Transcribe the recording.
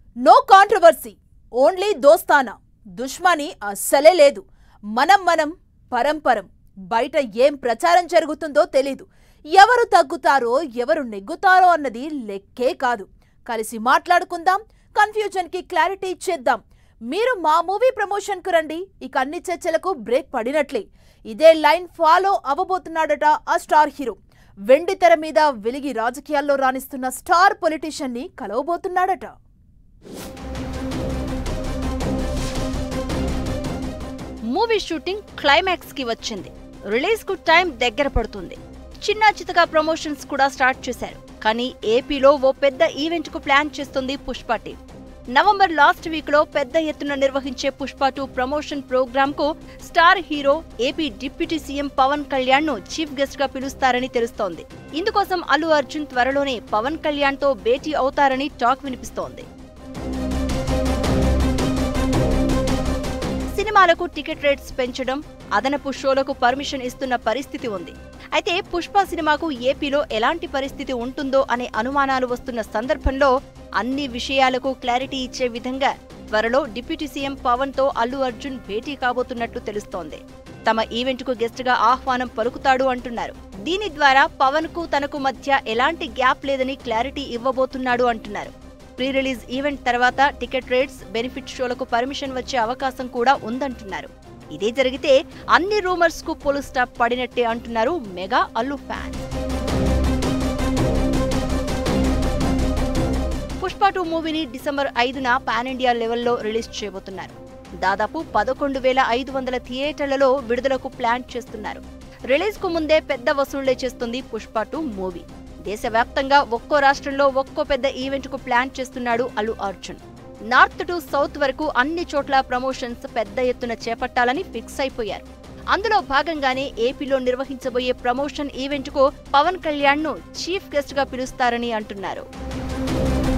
no controversy only దోస్తానా దుష్మని అస్సలే లేదు మనం మనం పరంపరం బయట ఏం ప్రచారం జరుగుతుందో తెలీదు ఎవరు తగ్గుతారో ఎవరు నెగ్గుతారో అన్నది లెక్కే కాదు కలిసి మాట్లాడుకుందాం కన్ఫ్యూజన్ కి క్లారిటీ ఇచ్చేద్దాం మీరు మా మూవీ ప్రమోషన్ కు రండి ఇక అన్ని చర్చలకు బ్రేక్ పడినట్లే ఇదే లైన్ ఫాలో అవ్వబోతున్నాడట ఆ స్టార్ హీరో వెండి తెర మీద వెలిగి రాజకీయాల్లో రాణిస్తున్న స్టార్ పొలిటీషియన్ ని కలవబోతున్నాడట మూవీ షూటింగ్ క్లైమాక్స్ కి వచ్చింది రిలీజ్ కు టైం దగ్గర పడుతుంది చిన్న చితగా ప్రమోషన్స్ కూడా స్టార్ట్ చేశారు కానీ ఏపీలో ఓ పెద్ద ఈవెంట్ కు ప్లాన్ చేస్తుంది Pushpa team November last week లో పెద్ద ఎత్తున నిర్వహించే పుష్ప టూ ప్రమోషన్ ప్రోగ్రామ్ కు star hero AP deputy CM Pawan Kalyan ను చీఫ్ గెస్ట్ గా పిలుస్తారని తెలుస్తోంది ఇందుకోసం అల్లు అర్జున్ త్వరలోనే పవన్ కళ్యాణ్ తో భేటీ అవుతారని టాక్ వినిపిస్తోంది సినిమాలకు టికెట్ రేట్స్ పెంచడం అదనపు షోలకు పర్మిషన్ ఇస్తున్న పరిస్థితి ఉంది అయితే పుష్ప సినిమాకు ఏపీలో ఎలాంటి పరిస్థితి ఉంటుందో అనే అనుమానాలు వస్తున్న సందర్భంలో అన్ని విషయాలకు క్లారిటీ ఇచ్చే విధంగా త్వరలో డిప్యూటీ సీఎం పవన్ తో అల్లు అర్జున్ భేటీ కాబోతున్నట్లు తెలుస్తోంది తమ ఈవెంట్ కు గెస్ట్ గా ఆహ్వానం పలుకుతాడు అంటున్నారు దీని ద్వారా పవన్ కు తనకు మధ్య ఎలాంటి గ్యాప్ లేదని క్లారిటీ ఇవ్వబోతున్నాడు అంటున్నారు ప్రీ రిలీజ్ ఈవెంట్ తర్వాత టికెట్ రేట్స్ బెనిఫిట్ షోలకు పర్మిషన్ వచ్చే అవకాశం కూడా ఉందంటున్నారు ఇదే జరిగితే అన్ని రూమర్స్ కు పోలు స్టాప్ పడినట్టే అంటున్నారు mega Allu fan Pushpa two మూవీని డిసెంబర్ ఐదున పాన్ ఇండియా లెవెల్లో రిలీజ్ చేయబోతున్నారు దాదాపు పదకొండు వేల ఐదు వందల థియేటర్లలో విడుదలకు ప్లాన్ చేస్తున్నారు రిలీజ్ కు ముందే పెద్ద వసూళ్లే చేస్తుంది పుష్ప టూ మూవీ దేశవ్యాప్తంగా ఒక్కో రాష్ట్రంలో ఒక్కో పెద్ద ఈవెంట్ కు ప్లాన్ చేస్తున్నాడు Allu Arjun north to south వరకు అన్ని చోట్ల ప్రమోషన్స్ పెద్ద ఎత్తున చేపట్టాలని ఫిక్స్ అయిపోయారు అందులో భాగంగానే ఏపీలో నిర్వహించబోయే ప్రమోషన్ ఈవెంట్ కు పవన్ కళ్యాణ్ ను చీఫ్ గెస్ట్ గా పిలుస్తారని అంటున్నారు